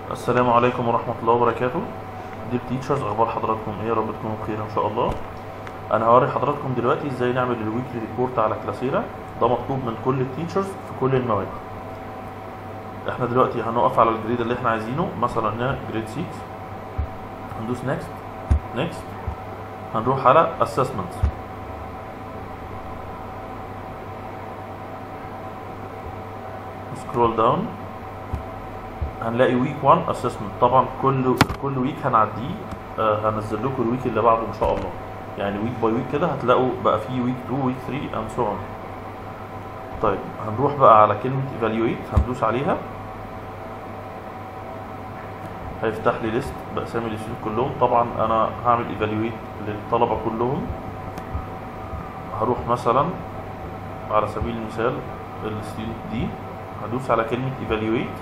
السلام عليكم ورحمة الله وبركاته دير تيتشرز اخبار حضراتكم ايه يا رب تكونوا بخير ان شاء الله انا هوري حضراتكم دلوقتي ازاي نعمل الويكلي ريبورت على كلاسيرا ده مطلوب من كل التيتشرز في كل المواد احنا دلوقتي هنقف على الجريد اللي احنا عايزينه مثلا هنا جريد 6 هندوس نيكست نيكست هنروح على اسسمنت سكرول داون هنلاقي ويك 1 اسسمنت طبعا كل كل ويك هنعديه آه هنزل لكم الويك اللي بعده ان شاء الله يعني ويك باي ويك كده هتلاقوا بقى فيه ويك 2 ويك 3 اند سو اون طيب هنروح بقى على كلمة evaluate هندوس عليها هيفتح لي ليست بأسامي الستودنت كلهم طبعا أنا هعمل evaluate للطلبة كلهم هروح مثلا على سبيل المثال الستودنت دي هدوس على كلمة evaluate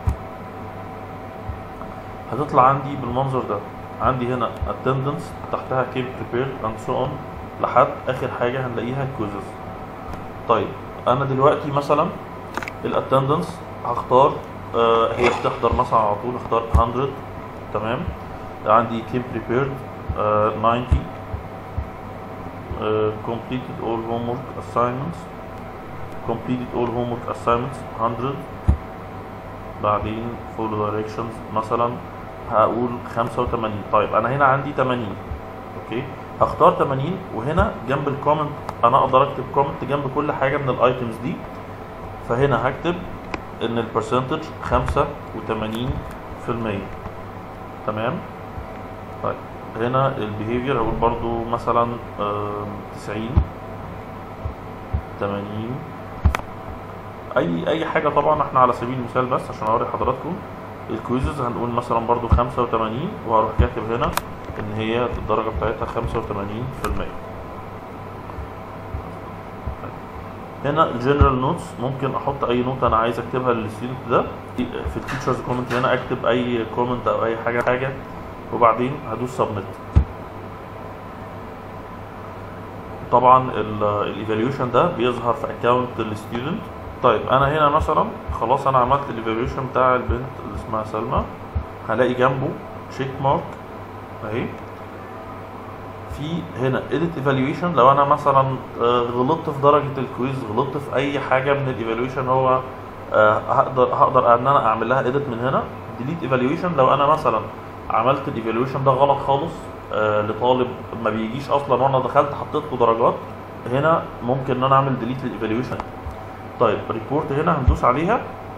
هتطلع عندي بالمنظر ده عندي هنا attendance تحتها came prepared and so on لحد آخر حاجة هنلاقيها quizzes طيب انا دلوقتي مثلا الاتندنس هختار آه هي بتحضر مثلا على طول اختار 100 تمام عندي came prepared آه 90 آه completed all homework assignments completed all homework assignments 100 بعدين follow directions مثلا هقول 85 طيب انا هنا عندي 80 اوكي هختار 80 وهنا جنب الكومنت انا اقدر اكتب كومنت جنب كل حاجه من الايتمز دي فهنا هكتب ان البرسنتج 85% تمام طيب هنا البيهيفير هقول برضو مثلا 90 80 اي اي حاجه طبعا احنا على سبيل المثال بس عشان اوري حضراتكم الكويزز هنقول مثلا برضو 85 وهروح كاتب هنا ان هي الدرجة بتاعتها 85% هنا الجنرال نوتس ممكن احط اي نوت انا عايز اكتبها للستودنت ده في التيتشرز كومنت هنا اكتب اي كومنت او اي حاجة حاجة وبعدين هدوس سبميت طبعا الايفالويشن ده بيظهر في اكونت الستودنت طيب انا هنا مثلا خلاص انا عملت الايفالويشن بتاع البنت اللي اسمها سلمى هلاقي جنبه تشيك مارك اهي في هنا edit evaluation لو انا مثلا غلطت في درجة الكويز غلطت في اي حاجة من الايفالويشن هو هقدر هقدر ان انا اعمل لها edit من هنا delete evaluation لو انا مثلا عملت الايفالويشن ده غلط خالص لطالب ما بيجيش اصلا وانا دخلت حطيت له درجات هنا ممكن ان انا اعمل delete للايفالويشن طيب ريبورت هنا هندوس عليها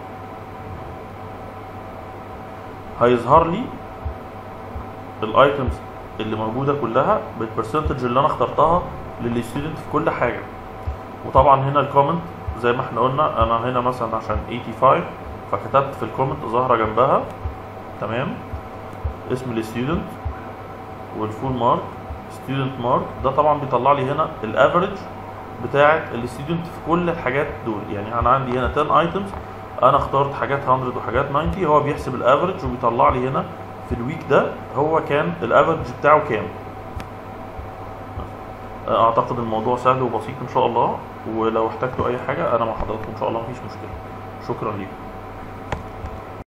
هيظهر لي الايتمز اللي موجوده كلها بالبرسنتج اللي انا اخترتها للستودنت في كل حاجه وطبعا هنا الكومنت زي ما احنا قلنا انا هنا مثلا عشان 85 فكتبت في الكومنت ظاهره جنبها تمام اسم الستودنت والفول مارك ستودنت مارك ده طبعا بيطلع لي هنا الافريج بتاعه الستودنت في كل الحاجات دول يعني انا عندي هنا 10 ايتمز انا اخترت حاجات 100 وحاجات 90 هو بيحسب الافريج وبيطلع لي هنا في الويك ده هو كان الافرج بتاعه كام اعتقد الموضوع سهل وبسيط ان شاء الله ولو احتجتوا اي حاجه انا مع حضراتكم ان شاء الله مفيش مشكله شكرا ليكم